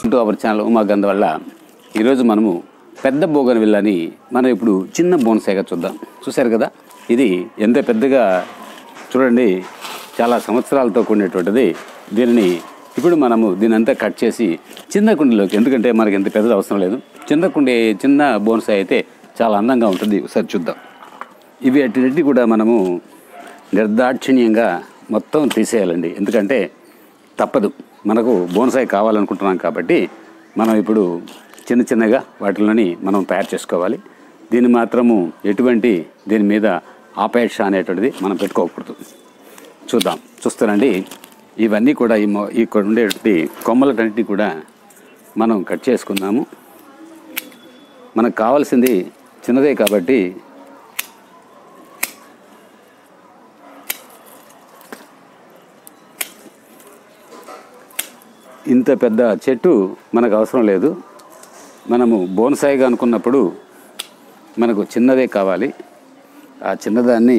welcome to our channel Uma Gandha వల్ల ఈరోజు మనము పెద్ద బోగన్ విల్లని మనం ఇప్పుడు చిన్న బోన్సాయిగా చూద్దాం చూశారు కదా ఇది ఎంత పెద్దగా చూడండి చాలా సంవత్సరాలతో కూడినటువంటిది దీనిని ఇప్పుడు మనము దీని అంతా కట్ చేసి చిన్న కుండీలోకి ఎందుకంటే మనకి ఎంత పెద్దది అవసరం లేదు చిన్న కుండీ చిన్న బోన్సాయి అయితే చాలా అందంగా ఉంటుంది ఒకసారి చూద్దాం ఇవి అటు కూడా మనము నిర్దాక్షిణ్యంగా మొత్తం తీసేయాలండి ఎందుకంటే తప్పదు మనకు బోన్సాయి కావాలనుకుంటున్నాం కాబట్టి మనం ఇప్పుడు చిన్న చిన్నగా వాటిలోని మనం తయారు చేసుకోవాలి దీన్ని మాత్రము ఎటువంటి దీని మీద ఆపేక్ష అనేటువంటిది మనం పెట్టుకోకూడదు చూద్దాం చూస్తానండి ఇవన్నీ కూడా ఈ మొ- ఇక్కడ ఉండేటువంటి కొమ్మలన్నింటినీ కూడా మనం కట్ చేసుకుందాము మనకు కావాల్సింది చిన్నదే కాబట్టి ఇంత పెద్ద చెట్టు మనకు అవసరం లేదు మనము బోన్సాయిగా అనుకున్నప్పుడు మనకు చిన్నదే కావాలి ఆ చిన్నదాన్ని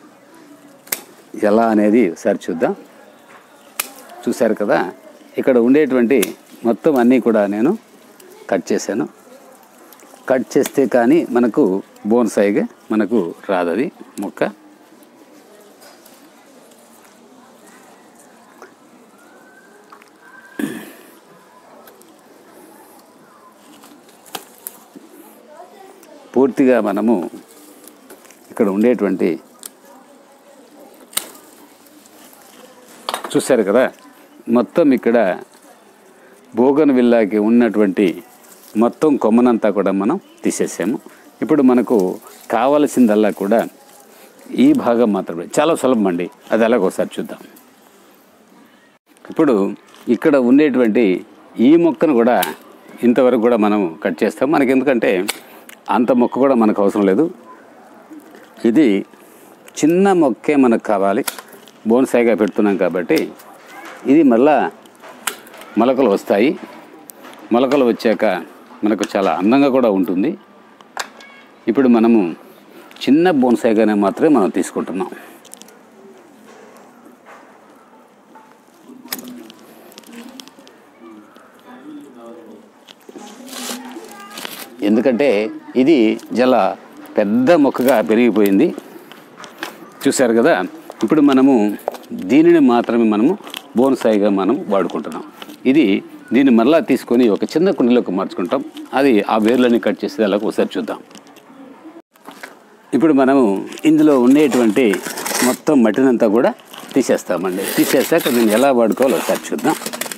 ఎలా అనేది ఒకసారి చూద్దాం చూశారు కదా ఇక్కడ ఉండేటువంటి మొత్తం అన్నీ కూడా నేను కట్ చేశాను కట్ చేస్తే కానీ మనకు బోన్సాయిగా మనకు రాదది మొక్క పూర్తిగా మనము ఇక్కడ ఉండేటువంటి చూశారు కదా మొత్తం ఇక్కడ బోగన్ విల్లాకి ఉన్నటువంటి మొత్తం కొమ్మనంతా కూడా మనం తీసేసాము ఇప్పుడు మనకు కావలసిందల్లా కూడా ఈ భాగం మాత్రమే చాలా సులభం అండి అది ఎలాగో ఒకసారి చూద్దాం ఇప్పుడు ఇక్కడ ఉండేటువంటి ఈ మొక్కను కూడా ఇంతవరకు కూడా మనం కట్ చేస్తాం మనకి ఎందుకంటే అంత మొక్క కూడా మనకు అవసరం లేదు ఇది చిన్న మొక్కే మనకు కావాలి బోన్సాయిగా పెడుతున్నాం కాబట్టి ఇది మళ్ళా మొలకలు వస్తాయి మొలకలు వచ్చాక మనకు చాలా అందంగా కూడా ఉంటుంది ఇప్పుడు మనము చిన్న బోన్సాయిగానే మాత్రమే మనం తీసుకుంటున్నాం ఎందుకంటే ఇది జల పెద్ద మొక్కగా పెరిగిపోయింది చూశారు కదా ఇప్పుడు మనము దీనిని మాత్రమే మనము బోన్సాయిగా మనం వాడుకుంటున్నాం ఇది దీన్ని మరలా తీసుకొని ఒక చిన్న కుండీలోకి మార్చుకుంటాం అది ఆ వేర్లని కట్ చేసేది అలాగ ఒకసారి చూద్దాం ఇప్పుడు మనము ఇందులో ఉండేటువంటి మొత్తం మట్టినంతా కూడా తీసేస్తామండి తీసేసాక దీన్ని ఎలా వాడుకోవాలో ఒకసారి చూద్దాం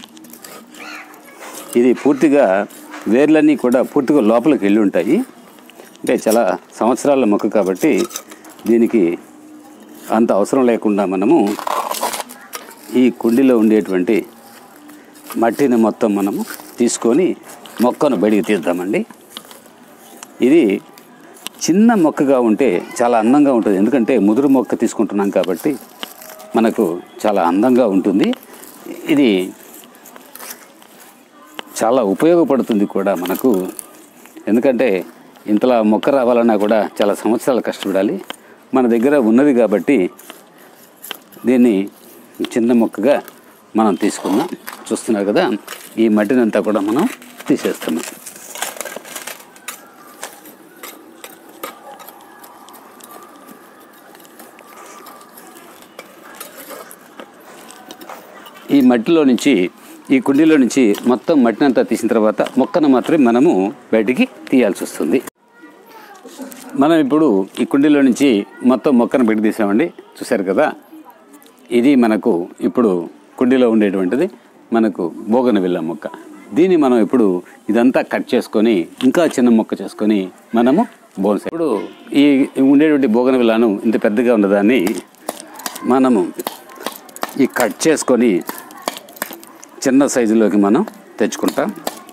ఇది పూర్తిగా వేర్లన్నీ కూడా పూర్తిగా లోపలికి వెళ్ళి ఉంటాయి అంటే చాలా సంవత్సరాల మొక్క కాబట్టి దీనికి అంత అవసరం లేకుండా మనము ఈ కుండీలో ఉండేటువంటి మట్టిని మొత్తం మనము తీసుకొని మొక్కను బయటికి తీద్దామండి ఇది చిన్న మొక్కగా ఉంటే చాలా అందంగా ఉంటుంది ఎందుకంటే ముదురు మొక్క తీసుకుంటున్నాం కాబట్టి మనకు చాలా అందంగా ఉంటుంది ఇది చాలా ఉపయోగపడుతుంది కూడా మనకు ఎందుకంటే ఇంతలా మొక్క రావాలన్నా కూడా చాలా సంవత్సరాలు కష్టపడాలి మన దగ్గర ఉన్నది కాబట్టి దీన్ని చిన్న మొక్కగా మనం తీసుకుందాం చూస్తున్నారు కదా ఈ మట్టినంతా కూడా మనం తీసేస్తున్నాం ఈ మట్టిలో నుంచి ఈ కుండీలో నుంచి మొత్తం మట్టినంతా తీసిన తర్వాత మొక్కను మాత్రమే మనము బయటికి తీయాల్సి వస్తుంది మనం ఇప్పుడు ఈ కుండీలో నుంచి మొత్తం మొక్కను బయట తీసామండి చూశారు కదా ఇది మనకు ఇప్పుడు కుండీలో ఉండేటువంటిది మనకు బోగన విల్ల మొక్క దీన్ని మనం ఇప్పుడు ఇదంతా కట్ చేసుకొని ఇంకా చిన్న మొక్క చేసుకొని మనము బోన్స్ ఇప్పుడు ఈ ఉండేటువంటి బోగన విల్లాను ఇంత పెద్దగా ఉన్నదాన్ని మనము ఈ కట్ చేసుకొని చిన్న సైజులోకి మనం తెచ్చుకుంటాం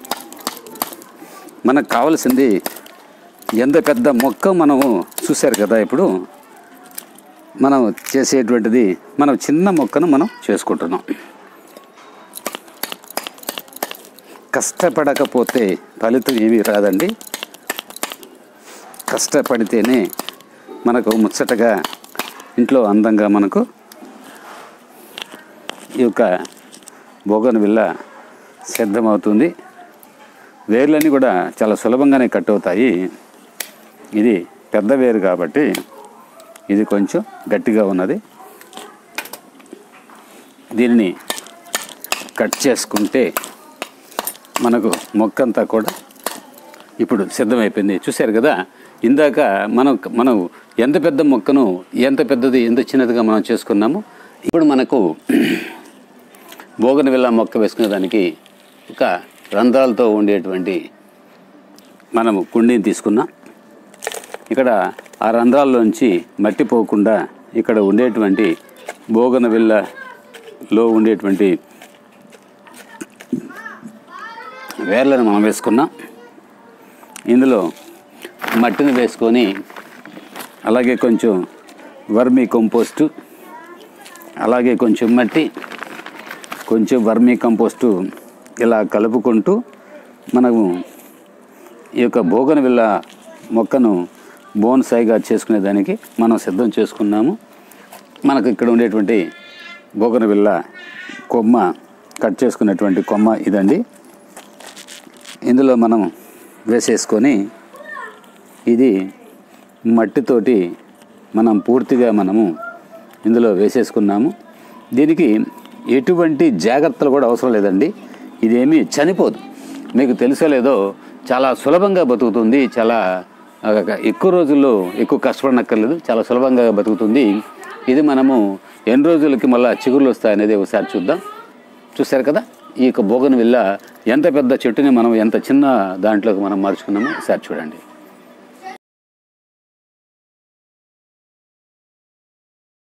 మనకు కావాల్సింది ఎంత పెద్ద మొక్క మనము చూశారు కదా ఇప్పుడు మనం చేసేటువంటిది మనం చిన్న మొక్కను మనం చేసుకుంటున్నాం కష్టపడకపోతే ఫలితం ఏమీ రాదండి కష్టపడితేనే మనకు ముచ్చటగా ఇంట్లో అందంగా మనకు ఈ యొక్క బోగన్ విల్ల సిద్ధమవుతుంది వేర్లన్నీ కూడా చాలా సులభంగానే కట్ అవుతాయి ఇది పెద్ద వేరు కాబట్టి ఇది కొంచెం గట్టిగా ఉన్నది దీనిని కట్ చేసుకుంటే మనకు మొక్కంతా కూడా ఇప్పుడు సిద్ధమైపోయింది చూశారు కదా ఇందాక మనం మనం ఎంత పెద్ద మొక్కను ఎంత పెద్దది ఎంత చిన్నదిగా మనం చేసుకున్నాము ఇప్పుడు మనకు బోగనవిల్ల మొక్క వేసుకునే దానికి ఒక రంధ్రాలతో ఉండేటువంటి మనము కుండీని తీసుకున్నాం ఇక్కడ ఆ రంధ్రాల్లోంచి మట్టి పోకుండా ఇక్కడ ఉండేటువంటి బోగనవిల్లలో ఉండేటువంటి వేర్లను మనం వేసుకున్నాం ఇందులో మట్టిని వేసుకొని అలాగే కొంచెం వర్మీ కంపోస్టు అలాగే కొంచెం మట్టి కొంచెం వర్మీ కంపోస్టు ఇలా కలుపుకుంటూ మనము ఈ యొక్క బోగనవిల్ల మొక్కను బోన్సాయిగా చేసుకునే దానికి మనం సిద్ధం చేసుకున్నాము మనకు ఇక్కడ ఉండేటువంటి బోగనవిల్ల కొమ్మ కట్ చేసుకునేటువంటి కొమ్మ ఇదండి ఇందులో మనం వేసేసుకొని ఇది మట్టితోటి మనం పూర్తిగా మనము ఇందులో వేసేసుకున్నాము దీనికి ఎటువంటి జాగ్రత్తలు కూడా అవసరం లేదండి ఇదేమీ చనిపోదు మీకు తెలుసో లేదో చాలా సులభంగా బతుకుతుంది చాలా ఆ, ఎక్కువ రోజుల్లో ఎక్కువ కష్టపడనక్కర్లేదు చాలా సులభంగా బతుకుతుంది ఇది మనము ఎన్ని రోజులకి మళ్ళీ చిగురులు వస్తాయనేది ఒకసారి చూద్దాం చూశారు కదా ఈ యొక్క బోగన్ విల్ల ఎంత పెద్ద చెట్టుని మనం ఎంత చిన్న దాంట్లోకి మనం మార్చుకున్నామో ఒకసారి చూడండి